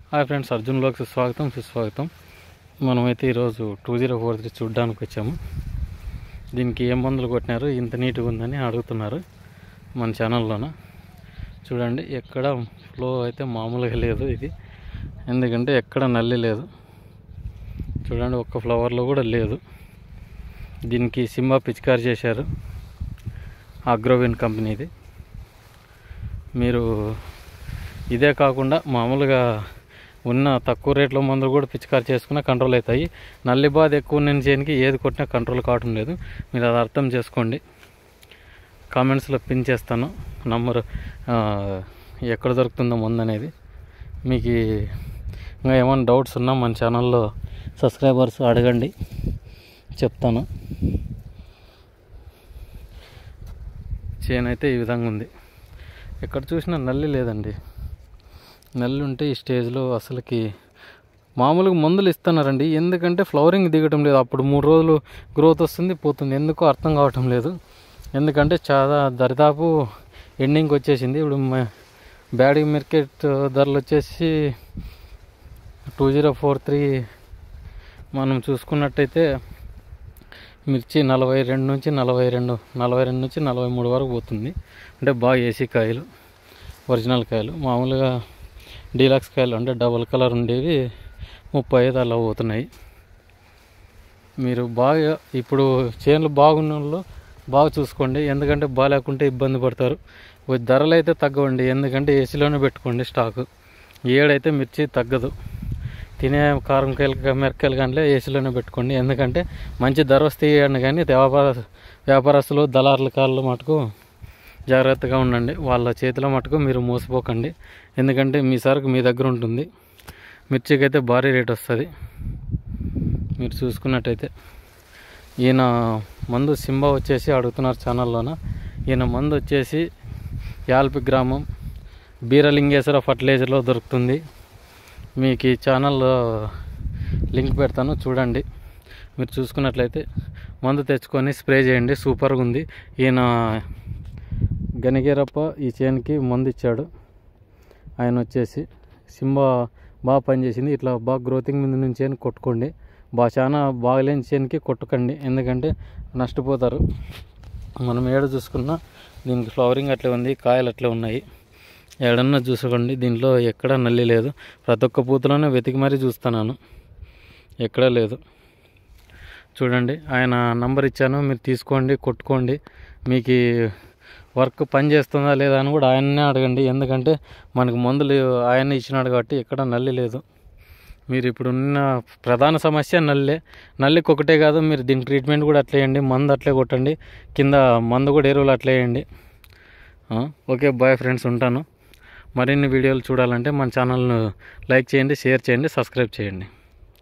hi friends అర్జున్లోకి స్వాగతం సుస్వాగతం మనమైతే ఈరోజు టూ జీరో ఫోర్ త్రీ చూడడానికి వచ్చాము దీనికి ఏం మందులు కొట్టినారు ఇంత నీట్గా ఉందని అడుగుతున్నారు మన ఛానల్లోన చూడండి ఎక్కడ ఫ్లో అయితే మామూలుగా లేదు ఇది ఎందుకంటే ఎక్కడ నల్లి లేదు చూడండి ఒక్క ఫ్లవర్లో కూడా లేదు దీనికి సింబా పిచికారి చేశారు అగ్రోవిన్ కంపెనీది మీరు ఇదే కాకుండా మామూలుగా ఉన్న తక్కువ రేట్లో మందులు కూడా పిచికారి చేసుకున్నా కంట్రోల్ అవుతాయి నల్లి బాధ ఎక్కువ ఉన్న చేయడానికి ఏది కొట్టినా కంట్రోల్ కావటం లేదు మీరు అది అర్థం చేసుకోండి కామెంట్స్లో పిన్ చేస్తాను నంబర్ ఎక్కడ దొరుకుతుందో మందు అనేది మీకు ఇంకా ఏమైనా డౌట్స్ ఉన్నా మన ఛానల్లో సబ్స్క్రైబర్స్ అడగండి చెప్తాను చేను అయితే ఈ విధంగా ఉంది ఎక్కడ చూసినా నల్లి లేదండి నల్లి ఉంటే ఈ స్టేజ్లో అసలుకి మామూలుగా మందులు ఇస్తున్నారండి ఎందుకంటే ఫ్లవరింగ్ దిగటం లేదు అప్పుడు మూడు రోజులు గ్రోత్ వస్తుంది పోతుంది ఎందుకో అర్థం కావటం లేదు ఎందుకంటే చాలా దరిదాపు ఎండింగ్కి వచ్చేసింది ఇప్పుడు బ్యాడీ మార్కెట్ ధరలు వచ్చేసి టూ జీరో ఫోర్ త్రీ మనం చూసుకున్నట్టయితే మిర్చి నలభై రెండు నుంచి నలభై రెండు నలభై రెండు నుంచి నలభై మూడు వరకు పోతుంది అంటే బాగా ఏసీ కాయలు ఒరిజినల్ కాయలు మామూలుగా డీలక్స్ కాయలు అంటే డబల్ కలర్ ఉండేవి ముప్పై ఐదు అలా పోతున్నాయి మీరు బాగా ఇప్పుడు చేనులు బాగున్న వాళ్ళు బాగా చూసుకోండి ఎందుకంటే బాగాలేకుంటే ఇబ్బంది పడతారు కొద్ది ధరలు అయితే తగ్గవండి ఎందుకంటే ఏసీలోనే పెట్టుకోండి స్టాకు ఏడైతే మిర్చి తగ్గదు తినే కారం కాయలు మిరకాయలు కానీ ఏసీలోనే పెట్టుకోండి ఎందుకంటే మంచి ధర వస్తే ఇవ్వండి కానీ వ్యాపార వ్యాపారస్తులు దళారుల కాళ్ళు మటుకు జాగ్రత్తగా ఉండండి వాళ్ళ చేతిలో మటుకు మీరు మోసపోకండి ఎందుకంటే మీ సరుకు మీ దగ్గర ఉంటుంది మిర్చికి అయితే భారీ రేట్ వస్తుంది మీరు చూసుకున్నట్టయితే ఈయన మందు సింబా వచ్చేసి అడుగుతున్నారు ఛానల్లోన ఈయన మందు వచ్చేసి యాల్పి గ్రామం బీరలింగేశ్వర ఫర్టిలైజర్లో దొరుకుతుంది మీకు ఈ ఛానల్లో లింక్ పెడతాను చూడండి మీరు చూసుకున్నట్లయితే మందు తెచ్చుకొని స్ప్రే చేయండి సూపర్గా ఉంది ఈయన గనిగేరప్ప ఈ చేనుకి మందు ఇచ్చాడు ఆయన వచ్చేసి సింబా బాగా పనిచేసింది ఇట్లా బాగా గ్రోతింగ్ మీద నుంచి చేను కొట్టుకోండి బాగా చాలా బాగలేని చేనుకి కొట్టుకండి ఎందుకంటే నష్టపోతారు మనం ఏడ చూసుకున్నా దీనికి ఫ్లవరింగ్ అట్లే ఉంది కాయలు అట్లే ఉన్నాయి ఏడన్నా చూసుకోండి దీంట్లో ఎక్కడ నల్లి లేదు ప్రతి ఒక్క పూతలోనే వెతికి మరీ చూస్తున్నాను ఎక్కడా లేదు చూడండి ఆయన నంబర్ ఇచ్చాను మీరు తీసుకోండి కొట్టుకోండి మీకు వర్క్ పని చేస్తుందా లేదా అని కూడా ఆయన్నే అడగండి ఎందుకంటే మనకు మందులు ఆయన ఇచ్చినాడు కాబట్టి ఎక్కడ నల్లి లేదు మీరు ఇప్పుడు ఉన్న ప్రధాన సమస్య నల్లే నల్లికి ఒకటే కాదు మీరు దీని ట్రీట్మెంట్ కూడా అట్లే వేయండి మందు అట్లే కొట్టండి కింద మందు కూడా ఎరువులు అట్లే వేయండి ఓకే బాయ్ ఫ్రెండ్స్ ఉంటాను మరిన్ని వీడియోలు చూడాలంటే మన ఛానల్ను లైక్ చేయండి షేర్ చేయండి సబ్స్క్రైబ్ చేయండి